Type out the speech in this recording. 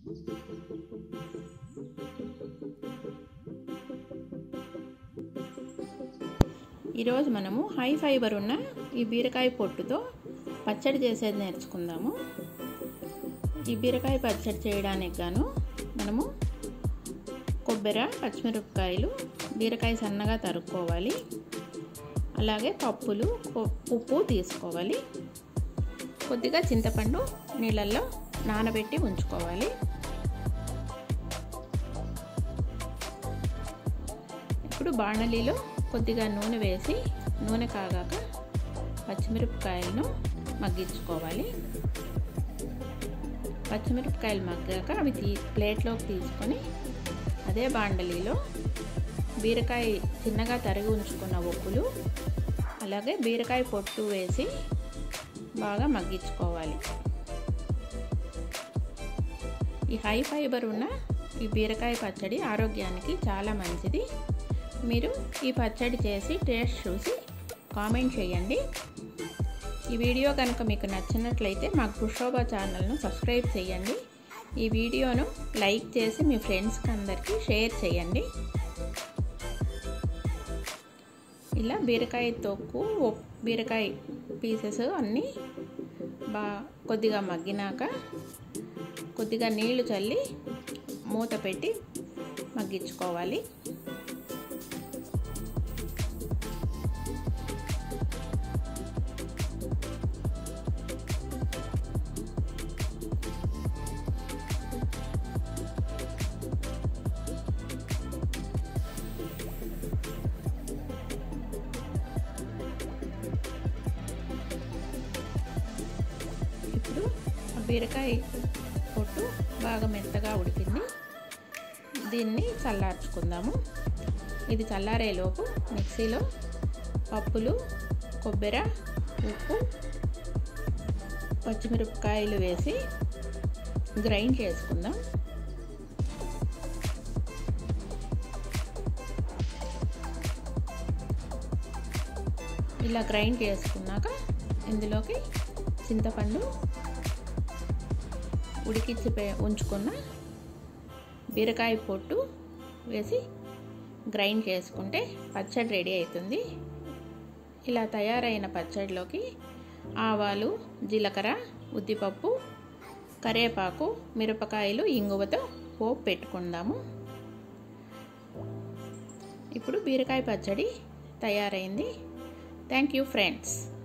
ఈరోజు మనము high fibre ఉన్న ఈ బీరకాయ పొట్టుతో పచ్చడి చేసేది నేర్చుకుందాము ఈ బీరకాయ పచ్చడి చేయడానికి గాను మనము కొబ్బరి పచ్చిమిరపకాయలు బీరకాయ సన్నగా తరుక్కోవాలి అలాగే పప్పులు ఉప్పు తీసుకోవాలి కొద్దిగా చింతపండు నీళ్ళల్లో నానబెట్టి ఉంచుకోవాలి ఇప్పుడు బాణలిలో కొద్దిగా నూనె వేసి నూనె కాగాక పచ్చిమిరపకాయలను మగ్గించుకోవాలి పచ్చిమిరపకాయలు మగ్గాక అవి తీ ప్లేట్లోకి తీసుకొని అదే బాండలిలో బీరకాయ చిన్నగా తరిగి ఉంచుకున్న ఉప్పులు అలాగే బీరకాయ పొట్టు వేసి బాగా మగ్గించుకోవాలి ఈ హై ఫైబర్ ఉన్న ఈ బీరకాయ పచ్చడి ఆరోగ్యానికి చాలా మంచిది మీరు ఈ పచ్చడి చేసి టేస్ట్ చూసి కామెంట్ చేయండి ఈ వీడియో కనుక మీకు నచ్చినట్లయితే మా కుషోబా ఛానల్ను సబ్స్క్రైబ్ చేయండి ఈ వీడియోను లైక్ చేసి మీ ఫ్రెండ్స్కి అందరికీ షేర్ చేయండి ఇలా బీరకాయ తొక్కు బీరకాయ పీసెస్ అన్నీ బా కొద్దిగా మగ్గినాక కొద్దిగా నీళ్లు చల్లి మూత పెట్టి మగ్గించుకోవాలి ఇప్పుడు బీరకాయ పొట్టు బాగా మెత్తగా ఉడికింది దీన్ని చల్లార్చుకుందాము ఇది చల్లారేలోపు మిక్సీలో పప్పులు కొబ్బరి ఉప్పు పచ్చిమిరపకాయలు వేసి గ్రైండ్ చేసుకుందాం ఇలా గ్రైండ్ చేసుకున్నాక ఇందులోకి చింతపండు ఉడికించి ఉంచుకున్న బీరకాయ పొట్టు వేసి గ్రైండ్ చేసుకుంటే పచ్చడి రెడీ అవుతుంది ఇలా తయారైన పచ్చడిలోకి ఆవాలు జీలకర్ర ఉద్దిపప్పు కరివేపాకు మిరపకాయలు ఇంగువతో పోపు పెట్టుకుందాము ఇప్పుడు బీరకాయ పచ్చడి తయారైంది థ్యాంక్ యూ ఫ్రెండ్స్